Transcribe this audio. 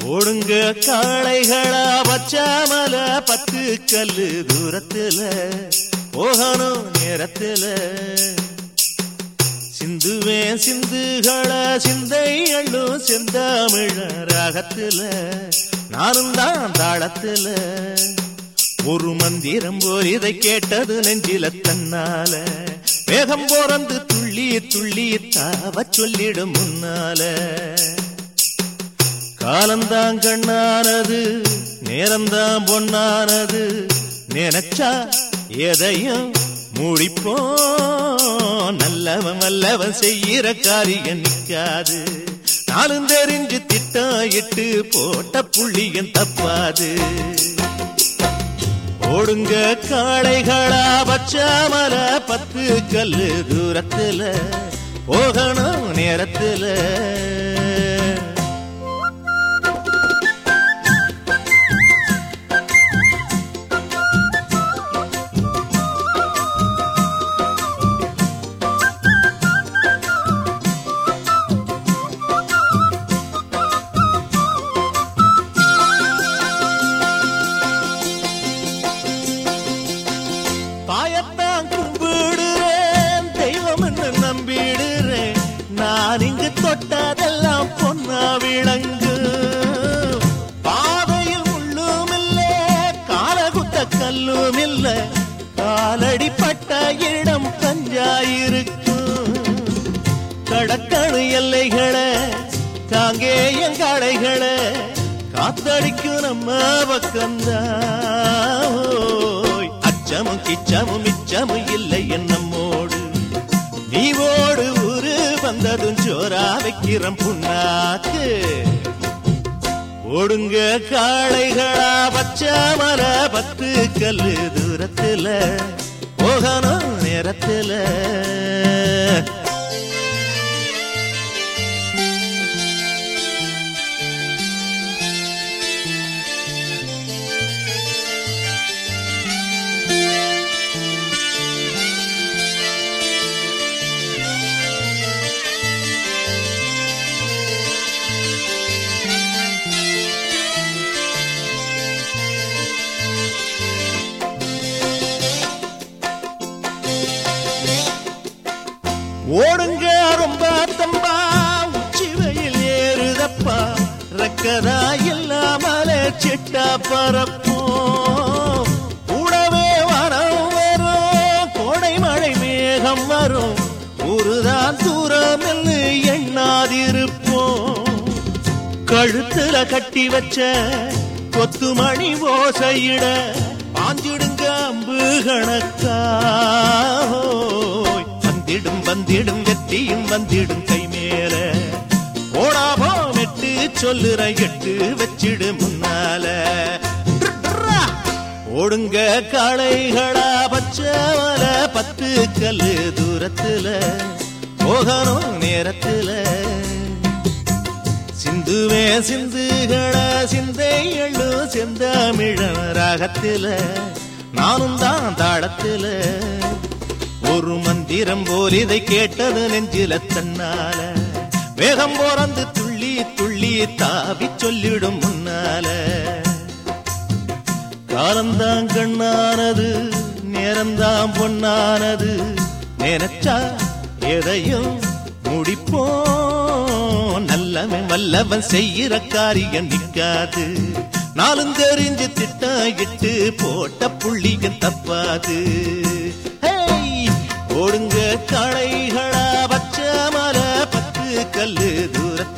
ஓடுங்க காளைகளா பச்சாமல பத்து கல்லு தூரத்துல போகணும் நேரத்துல சிந்துவேன் சிந்துகள சிந்தை அள்ளும் செந்தாமிழ ராகத்துல நானும் தான் தாளத்துல ஒரு மந்திரம் போல் இதை கேட்டது நெஞ்சில தன்னால வேகம் போறந்து துள்ளி துள்ளி தாவ சொல்லிடும் முன்னால காலந்தான் கண்ணானது நேரம்தான் பொன்னானது நினைச்சா எதையும் முடிப்போம் நல்லவன் வல்லவன் செய்யற காரியம் நிக்காது நாளும் தெரிஞ்சு திட்டம் இட்டு போட்ட புள்ளியும் தப்பாது ஓடுங்க காளைகளா பச்சாமல பத்து கல்லு தூரத்துல போகணும் நேரத்துல தாயத்தான் கும்பிடுறேன் தெய்வம் என்று நம்பிடுறேன் நான் இங்கு தொட்டதெல்லாம் பொன்னா விளங்கு பாதையில் முள்ளும் இல்ல காலகுத்த கல்லும் இல்ல காலடி பட்ட இடம் பஞ்சாயிருக்கும் கடக்கணு எல்லைகளை காங்கேயங் கடைகளை காத்தடிக்கும் நம்ம பக்கம்தான் ஓய், அச்சமும் கிச்சமும் மிச்சமும் இல்லை என்னம்மோடு நீ ஓடு ஊரு வந்ததும் ஜோரா வைக்கிறோம் புண்ணாக்கு ஓடுங்க காளைகளா பச்சாமல பத்து கல்லு தூரத்துல போகணும் நேரத்துல ஓடுங்க ரொம்ப தம்பா உச்சி வெயில் ஏறுதப்பா ரக்கதா இல்லாமல சிட்டா பரப்போம் கூடவே வரம் வரும் கோடை மழை மேகம் வரும் ஊருதான் தூரம் என்று எண்ணாதிருப்போம் கழுத்துல கட்டி வச்ச கொத்து மணி ஓசையிட பாஞ்சிடுங்க அம்பு கணக்கா ஹோய். வந்திடும் வந்திடும் வெற்றியும் வந்திடும் கை மேல ஓடாபோ வெட்டு சொல்லுற எட்டு வச்சிடு முன்னால ஓடுங்க காளைகளா பச்சவல பத்து கல்லு தூரத்துல போகணும் நேரத்துல சிந்துவே சிந்துகள சிந்தை எள்ளு செந்தாமிழ ராகத்தில நானும் தான் தாளத்தில ஒரு மந்திரம் போல் இதை கேட்டது நெஞ்சில தன்னால வேகம் போறந்து துள்ளி துள்ளி தாவி சொல்லிடும் முன்னால காலந்தான் கண்ணானது நேரம்தான் பொன்னானது நினைச்சா எதையும் முடிப்போம் நல்லவன் வல்லவன் செய்யற காரியம் நிக்காது நாளும் தெரிஞ்சு திட்டம் இட்டு போட்ட புள்ளியும் தப்பாது ஹேய்! ஓடுங்க காளைகளா பச்சை மர பத்து கல்லு தூரத்து